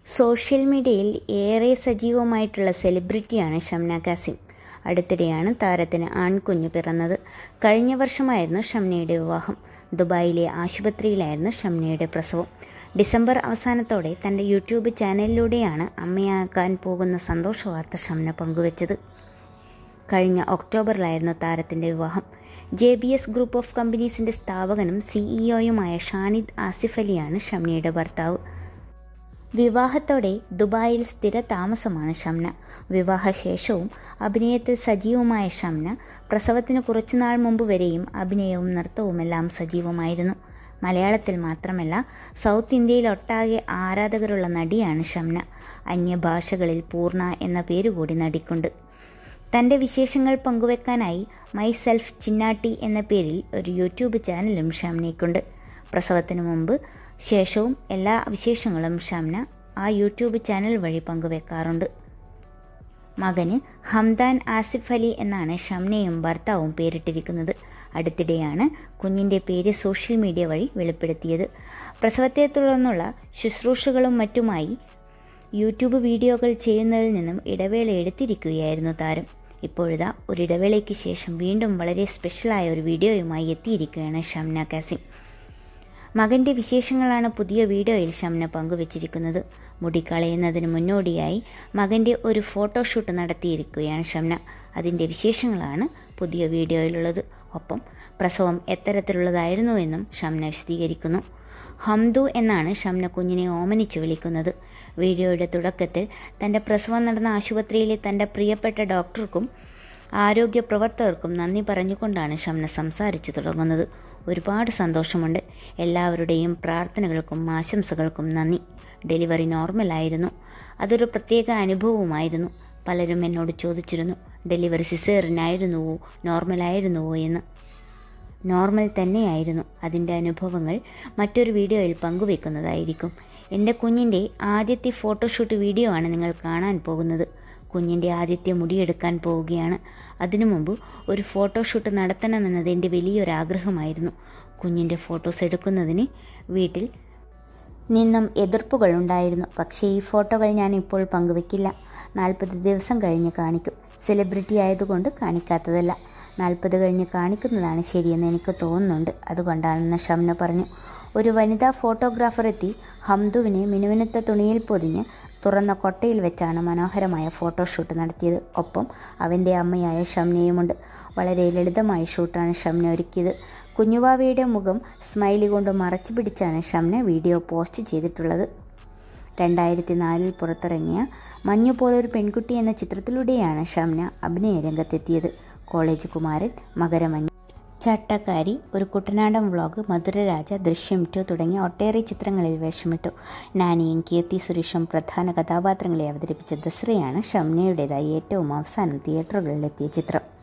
social മീഡിയയിൽ ഏറെ സജീവമായിട്ടുള്ള സെലിബ്രിറ്റിയാണ് ഷംന കാസിം അടുത്തിടെയാണ് താരത്തിന് ആൺകുഞ്ഞ് പിറന്നത് കഴിഞ്ഞ വർഷമായിരുന്നു ഷംനയുടെ വിവാഹം ദുബായിലെ ആശുപത്രിയിലായിരുന്നു ഷംനയുടെ പ്രസവം ഡിസംബർ അവസാനത്തോടെ തൻ്റെ യൂട്യൂബ് ചാനലിലൂടെയാണ് അമ്മയാകാൻ പോകുന്ന സന്തോഷ വാർത്ത ഷംന പങ്കുവച്ചത് കഴിഞ്ഞ ഒക്ടോബറിലായിരുന്നു താരത്തിൻ്റെ വിവാഹം J B S group of കമ്പനീസിൻ്റെ സ്ഥാപകനും സിഇഒയുമായ ഷാനിദ് ആസിഫ് അലിയാണ് ഷംനയുടെ ഭർത്താവ് വിവാഹത്തോടെ ദുബായിൽ സ്ഥിര താമസമാണ് ഷംന വിവാഹശേഷവും അഭിനയത്തിൽ സജീവമായ ഷംന പ്രസവത്തിന് കുറച്ചുനാൾ മുമ്പ് വരെയും അഭിനയവും നൃത്തവുമെല്ലാം സജീവമായിരുന്നു മലയാളത്തിൽ മാത്രമല്ല സൗത്ത് ഇന്ത്യയിലൊട്ടാകെ ആരാധകരുള്ള നടിയാണ് ഷംന അന്യഭാഷകളിൽ പൂർണ്ണ എന്ന പേരുകൂടി നടിക്കുണ്ട് തൻ്റെ വിശേഷങ്ങൾ പങ്കുവെക്കാനായി മൈ സെൽഫ് ചിന്നാട്ടി എന്ന പേരിൽ ഒരു യൂട്യൂബ് ചാനലും ഷംനയ്ക്കുണ്ട് പ്രസവത്തിനു മുമ്പ് ശേഷവും എല്ലാ വിശേഷങ്ങളും ഷംന ആ യൂട്യൂബ് ചാനൽ വഴി പങ്കുവെക്കാറുണ്ട് മകന് ഹംദാൻ ആസിഫ് അലി എന്നാണ് ഷംനയും ഭർത്താവും പേരിട്ടിരിക്കുന്നത് അടുത്തിടെയാണ് കുഞ്ഞിൻ്റെ പേര് സോഷ്യൽ മീഡിയ വഴി വെളിപ്പെടുത്തിയത് പ്രസവത്തെ തുടർന്നുള്ള ശുശ്രൂഷകളും മറ്റുമായി യൂട്യൂബ് വീഡിയോകൾ ചെയ്യുന്നതിൽ നിന്നും ഇടവേള എടുത്തിരിക്കുകയായിരുന്നു താരം ഇപ്പോഴിതാ ഒരു ഇടവേളയ്ക്ക് ശേഷം വീണ്ടും വളരെ സ്പെഷ്യലായ ഒരു വീഡിയോയുമായി എത്തിയിരിക്കുകയാണ് ഷംന കാസിം മകന്റെ വിശേഷങ്ങളാണ് പുതിയ വീഡിയോയിൽ ഷംന പങ്കുവച്ചിരിക്കുന്നത് മുടി കളയുന്നതിന് മുന്നോടിയായി മകന്റെ ഒരു ഫോട്ടോഷൂട്ട് നടത്തിയിരിക്കുകയാണ് ഷംന അതിൻ്റെ വിശേഷങ്ങളാണ് പുതിയ വീഡിയോയിലുള്ളത് ഒപ്പം പ്രസവം എത്തരത്തിലുള്ളതായിരുന്നു എന്നും ഷംന വിശദീകരിക്കുന്നു ഹംദു എന്നാണ് ഷംന കുഞ്ഞിനെ ഓമനിച്ചു വിളിക്കുന്നത് വീഡിയോയുടെ തുടക്കത്തിൽ തൻ്റെ പ്രസവം നടന്ന ആശുപത്രിയിലെ തൻ്റെ പ്രിയപ്പെട്ട ഡോക്ടർക്കും ആരോഗ്യ പ്രവർത്തകർക്കും നന്ദി പറഞ്ഞുകൊണ്ടാണ് ഷംന സംസാരിച്ചു തുടങ്ങുന്നത് ഒരുപാട് സന്തോഷമുണ്ട് എല്ലാവരുടെയും പ്രാർത്ഥനകൾക്കും ആശംസകൾക്കും നന്ദി ഡെലിവറി നോർമലായിരുന്നു അതൊരു പ്രത്യേക അനുഭവമായിരുന്നു പലരും എന്നോട് ചോദിച്ചിരുന്നു ഡെലിവറി സിസേറിനായിരുന്നുവോ നോർമലായിരുന്നുവോ എന്ന് നോർമൽ തന്നെയായിരുന്നു അതിൻ്റെ അനുഭവങ്ങൾ മറ്റൊരു വീഡിയോയിൽ പങ്കുവെക്കുന്നതായിരിക്കും എൻ്റെ കുഞ്ഞിൻ്റെ ആദ്യത്തെ ഫോട്ടോഷൂട്ട് വീഡിയോ ആണ് നിങ്ങൾ കാണാൻ പോകുന്നത് കുഞ്ഞിൻ്റെ ആദ്യത്തെ മുടിയെടുക്കാൻ പോവുകയാണ് അതിനു മുമ്പ് ഒരു ഫോട്ടോഷൂട്ട് നടത്തണമെന്നത് എൻ്റെ വലിയൊരാഗ്രഹമായിരുന്നു കുഞ്ഞിൻ്റെ ഫോട്ടോസ് എടുക്കുന്നതിന് വീട്ടിൽ നിന്നും എതിർപ്പുകൾ ഉണ്ടായിരുന്നു പക്ഷേ ഈ ഫോട്ടോകൾ ഞാൻ ഇപ്പോൾ പങ്കുവെക്കില്ല നാൽപ്പത് ദിവസം കഴിഞ്ഞ് കാണിക്കും സെലിബ്രിറ്റി ആയതുകൊണ്ട് കാണിക്കാത്തതല്ല നാൽപ്പത് കഴിഞ്ഞ് കാണിക്കുന്നതാണ് ശരിയെന്ന് എനിക്ക് തോന്നുന്നുണ്ട് അതുകൊണ്ടാണെന്ന് ഷംന പറഞ്ഞു ഒരു വനിതാ ഫോട്ടോഗ്രാഫർ എത്തി ഹംദുവിനെ മിനുവിനത്ത തുണിയിൽ പൊതിഞ്ഞ് തുറന്ന കൊട്ടയിൽ വെച്ചാണ് മനോഹരമായ ഫോട്ടോഷൂട്ട് നടത്തിയത് ഒപ്പം അവൻ്റെ അമ്മയായ ഷംനയുമുണ്ട് വളരെ ലളിതമായ ഷൂട്ടാണ് ഷംന ഒരുക്കിയത് കുഞ്ഞുവാവയുടെ മുഖം സ്മൈലി കൊണ്ട് മറച്ചു പിടിച്ചാണ് ഷംന വീഡിയോ പോസ്റ്റ് ചെയ്തിട്ടുള്ളത് രണ്ടായിരത്തി നാലിൽ പുറത്തിറങ്ങിയ മഞ്ഞു പോലൊരു പെൺകുട്ടി എന്ന ചിത്രത്തിലൂടെയാണ് ഷംന അഭിനയ രംഗത്തെത്തിയത് കോളേജ് കുമാരൻ മകരമഞ്ഞ് ചട്ടക്കാരി ഒരു കുട്ടനാടൻ വ്ളോഗ് മധുരരാജ ദൃശ്യം ടു തുടങ്ങിയ ഒട്ടേറെ ചിത്രങ്ങളിൽ വേഷമിട്ടു നാനിയും കീർത്തി സുരേഷും പ്രധാന കഥാപാത്രങ്ങളെ അവതരിപ്പിച്ച ദസ്രയാണ് ഷംനയുടേതായി ഏറ്റവും അവസാനം തിയേറ്ററുകളിലെത്തിയ ചിത്രം